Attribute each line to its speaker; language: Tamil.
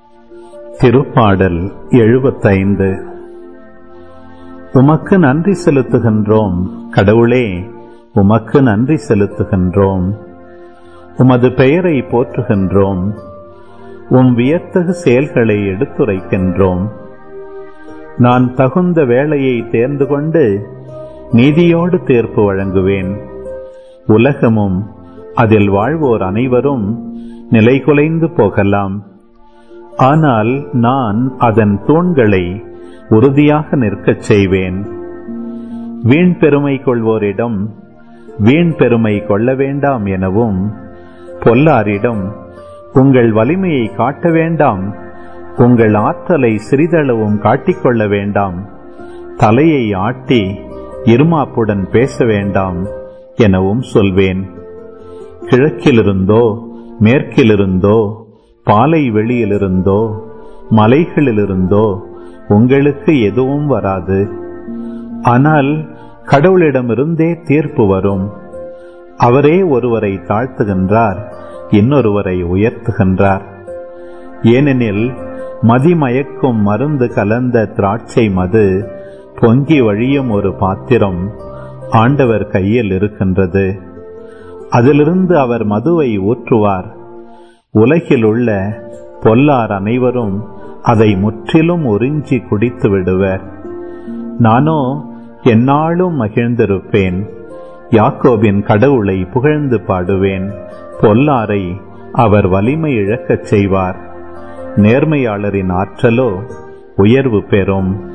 Speaker 1: திருப்பாடல் எழுபத்தைந்து உமக்கு நன்றி செலுத்துகின்றோம் கடவுளே உமக்கு நன்றி செலுத்துகின்றோம் உமது பெயரை போற்றுகின்றோம் உம் வியத்தகு செயல்களை எடுத்துரைக்கின்றோம் நான் தகுந்த வேளையை தேர்ந்து கொண்டு நீதியோடு தீர்ப்பு வழங்குவேன் உலகமும் அதில் வாழ்வோர் அனைவரும் நிலைகுலைந்து போகலாம் ஆனால் நான் அதன் தூண்களை உறுதியாக நிற்கச் செய்வேன் வீண் பெருமை கொள்வோரிடம் வீண் பெருமை கொள்ள வேண்டாம் எனவும் பொல்லாரிடம் உங்கள் வலிமையை காட்ட வேண்டாம் உங்கள் ஆற்றலை சிறிதளவும் காட்டிக்கொள்ள வேண்டாம் தலையை ஆட்டி இருமாப்புடன் பேச வேண்டாம் எனவும் சொல்வேன் கிழக்கிலிருந்தோ மேற்கிலிருந்தோ பாலை வெளியிலிருந்தோ மலைகளிலிருந்தோ உங்களுக்கு எதுவும் வராது ஆனால் கடவுளிடமிருந்தே தீர்ப்பு வரும் அவரே ஒருவரை தாழ்த்துகின்றார் இன்னொருவரை உயர்த்துகின்றார் ஏனெனில் மதிமயக்கும் மருந்து கலந்த திராட்சை மது பொங்கி வழியும் ஒரு பாத்திரம் ஆண்டவர் கையில் இருக்கின்றது அதிலிருந்து அவர் மதுவை ஊற்றுவார் உலகில் உள்ள பொல்லார் அனைவரும் அதை முற்றிலும் உறிஞ்சி குடித்து விடுவர் நானோ எந்நாளும் மகிழ்ந்திருப்பேன் யாக்கோபின் கடவுளை புகழ்ந்து பாடுவேன் பொல்லாரை அவர் வலிமை இழக்கச் செய்வார் நேர்மையாளரின் ஆற்றலோ உயர்வு பெறும்